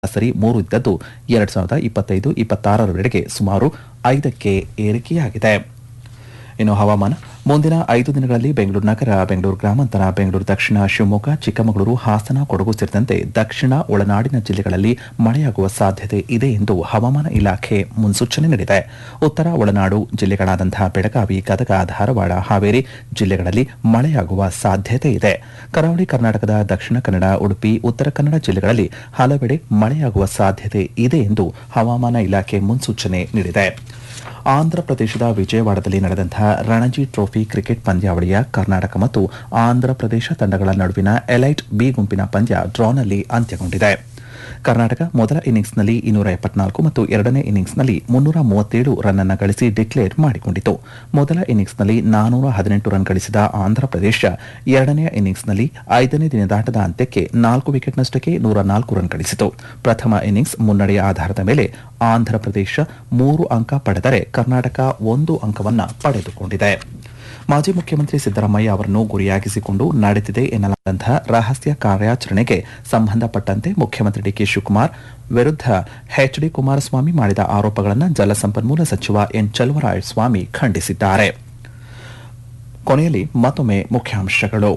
ಸರಾಸರಿ ಮೂರು ಇದ್ದದ್ದು ಎರಡು ಸಾವಿರದ ಇಪ್ಪತ್ತೈದು ಇಪ್ಪತ್ತಾರರವರೆಗೆ ಸುಮಾರು ಐದಕ್ಕೆ ಏರಿಕೆಯಾಗಿದೆ ಇನ್ನು ಹವಾಮಾನ ಮುಂದಿನ ಐದು ದಿನಗಳಲ್ಲಿ ಬೆಂಗಳೂರು ನಗರ ಬೆಂಗಳೂರು ಗ್ರಾಮಾಂತರ ಬೆಂಗಳೂರು ದಕ್ಷಿಣ ಶಿವಮೊಗ್ಗ ಚಿಕ್ಕಮಗಳೂರು ಹಾಸನ ಕೊಡಗು ಸೇರಿದಂತೆ ದಕ್ಷಿಣ ಒಳನಾಡಿನ ಜಿಲ್ಲೆಗಳಲ್ಲಿ ಮಳೆಯಾಗುವ ಸಾಧ್ಯತೆ ಇದೆ ಎಂದು ಹವಾಮಾನ ಇಲಾಖೆ ಮುನ್ಸೂಚನೆ ನೀಡಿದೆ ಉತ್ತರ ಒಳನಾಡು ಜಿಲ್ಲೆಗಳಾದಂತಹ ಬೆಳಗಾವಿ ಗದಗ ಧಾರವಾಡ ಹಾವೇರಿ ಜಿಲ್ಲೆಗಳಲ್ಲಿ ಮಳೆಯಾಗುವ ಸಾಧ್ಯತೆ ಇದೆ ಕರಾವಳಿ ಕರ್ನಾಟಕದ ದಕ್ಷಿಣ ಕನ್ನಡ ಉಡುಪಿ ಉತ್ತರ ಕನ್ನಡ ಜಿಲ್ಲೆಗಳಲ್ಲಿ ಹಲವೆಡೆ ಮಳೆಯಾಗುವ ಸಾಧ್ಯತೆ ಇದೆ ಎಂದು ಹವಾಮಾನ ಇಲಾಖೆ ಮುನ್ಸೂಚನೆ ನೀಡಿದೆ ಆಂಧ್ರಪ್ರದೇಶದ ವಿಜಯವಾಡದಲ್ಲಿ ನಡೆದಂತಹ ರಣಜಿ ಟ್ರೋಫಿ ಕ್ರಿಕೆಟ್ ಪಂದ್ಯಾವಳಿಯ ಕರ್ನಾಟಕ ಮತ್ತು ಆಂಧ್ರಪ್ರದೇಶ ತಂಡಗಳ ನಡುವಿನ ಎಲೈಟ್ ಬಿ ಗುಂಪಿನ ಪಂದ್ಯ ಡ್ರಾನಲ್ಲಿ ಅಂತ್ಯಗೊಂಡಿದೆ ಕರ್ನಾಟಕ ಮೊದಲ ಇನ್ನಿಂಗ್ಸ್ನಲ್ಲಿ ಇನ್ನೂರ ಎಪ್ಪತ್ನಾಲ್ಕು ಮತ್ತು ಎರಡನೇ ಇನ್ನಿಂಗ್ಸ್ನಲ್ಲಿ ಮುನ್ನೂರ ಮೂವತ್ತೇಳು ರನ್ ಅನ್ನು ಗಳಿಸಿ ಡಿಕ್ಲೇರ್ ಮಾಡಿಕೊಂಡಿತು ಮೊದಲ ಇನ್ನಿಂಗ್ಸ್ನಲ್ಲಿ ನಾನೂರ ಹದಿನೆಂಟು ರನ್ ಗಳಿಸಿದ ಆಂಧ್ರಪ್ರದೇಶ ಎರಡನೇ ಇನ್ನಿಂಗ್ಸ್ನಲ್ಲಿ ಐದನೇ ದಿನದಾಟದ ಅಂತ್ಯಕ್ಕೆ ನಾಲ್ಕು ವಿಕೆಟ್ನಷ್ಟಕ್ಕೆ ನೂರ ನಾಲ್ಕು ರನ್ ಗಳಿಸಿತು ಪ್ರಥಮ ಇನ್ನಿಂಗ್ಸ್ ಮುನ್ನಡೆಯ ಆಧಾರದ ಮೇಲೆ ಆಂಧ್ರಪ್ರದೇಶ ಮೂರು ಅಂಕ ಪಡೆದರೆ ಕರ್ನಾಟಕ ಒಂದು ಅಂಕವನ್ನು ಪಡೆದುಕೊಂಡಿದೆ ಮಾಜಿ ಮುಖ್ಯಮಂತ್ರಿ ಸಿದ್ದರಾಮಯ್ಯ ಅವರನ್ನು ಗುರಿಯಾಗಿಸಿಕೊಂಡು ನಡೆದಿದೆ ಎನ್ನಲಾದಂತಹ ರಹಸ್ಯ ಕಾರ್ಯಾಚರಣೆಗೆ ಸಂಬಂಧಪಟ್ಟಂತೆ ಮುಖ್ಯಮಂತ್ರಿ ಡಿಕೆ ಶಿವಕುಮಾರ್ ವಿರುದ್ಧ ಎಚ್ಡಿ ಕುಮಾರಸ್ವಾಮಿ ಮಾಡಿದ ಆರೋಪಗಳನ್ನು ಜಲಸಂಪನ್ಮೂಲ ಸಚಿವ ಎನ್ ಚಲುವರಾಯಸ್ವಾಮಿ ಖಂಡಿಸಿದ್ದಾರೆ ಕೊನೆಯಲ್ಲಿ ಮತ್ತೊಮ್ಮೆ ಮುಖ್ಯಾಂಶಗಳು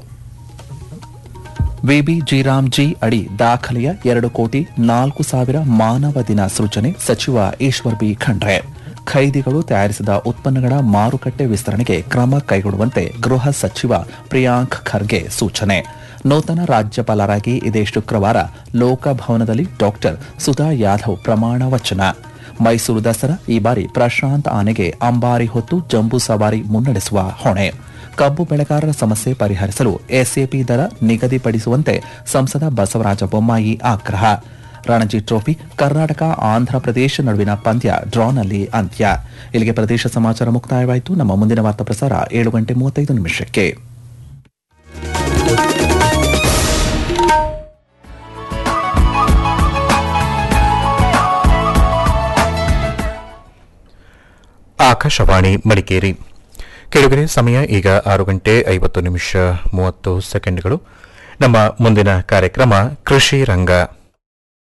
ವಿಬಿಜಿರಾಮ್ಜಿ ಅಡಿ ದಾಖಲೆಯ ಎರಡು ಕೋಟಿ ನಾಲ್ಕು ಸಾವಿರ ಮಾನವ ದಿನ ಸೃಜನೆ ಸಚಿವ ಈಶ್ವರ್ ಬಿ ಖಂಡ್ರೆ ಖೈದಿಗಳು ತಯಾರಿಸಿದ ಉತ್ಪನ್ನಗಳ ಮಾರುಕಟ್ಟೆ ವಿಸ್ತರಣೆಗೆ ಕ್ರಮ ಕೈಗೊಳ್ಳುವಂತೆ ಗೃಹ ಸಚಿವ ಪ್ರಿಯಾಂಕ್ ಖರ್ಗೆ ಸೂಚನೆ ನೂತನ ರಾಜ್ಯಪಾಲರಾಗಿ ಇದೇ ಶುಕ್ರವಾರ ಲೋಕಭವನದಲ್ಲಿ ಡಾಕ್ಟರ್ ಸುಧಾ ಯಾದವ್ ಪ್ರಮಾಣ ವಚನ ಮೈಸೂರು ದಸರಾ ಈ ಬಾರಿ ಪ್ರಶಾಂತ್ ಆನೆಗೆ ಅಂಬಾರಿ ಹೊತ್ತು ಜಂಬೂ ಸವಾರಿ ಮುನ್ನಡೆಸುವ ಹೊಣೆ ಕಬ್ಬು ಬೆಳೆಗಾರರ ಸಮಸ್ಯೆ ಪರಿಹರಿಸಲು ಎಸ್ಎಪಿ ದರ ನಿಗದಿಪಡಿಸುವಂತೆ ಸಂಸದ ಬಸವರಾಜ ಬೊಮ್ಮಾಯಿ ಆಗ್ರಹ ರಣಜಿ ಟ್ರೋಫಿ ಕರ್ನಾಟಕ ಆಂಧ್ರಪ್ರದೇಶ ನಡುವಿನ ಪಂದ್ಯ ಡ್ರಾನಲ್ಲಿ ಅಂತ್ಯ ಇಲ್ಲಿಗೆ ಪ್ರದೇಶ ಸಮಾಚಾರ ಮುಕ್ತಾಯವಾಯಿತು ನಮ್ಮ ಮುಂದಿನ ವಾರ್ತಾ ಪ್ರಸಾರ ಏಳು ಗಂಟೆ ಮೂವತ್ತೈದು ನಿಮಿಷಕ್ಕೆ ಆಕಾಶವಾಣಿ ಮಡಿಕೇರಿ ಕೆಳಗರೆ ಸಮಯ ಈಗ ಆರು ಗಂಟೆ ಐವತ್ತು ನಿಮಿಷ ಮೂವತ್ತು ಸೆಕೆಂಡ್ಗಳು ನಮ್ಮ ಮುಂದಿನ ಕಾರ್ಯಕ್ರಮ ಕೃಷಿ ರಂಗ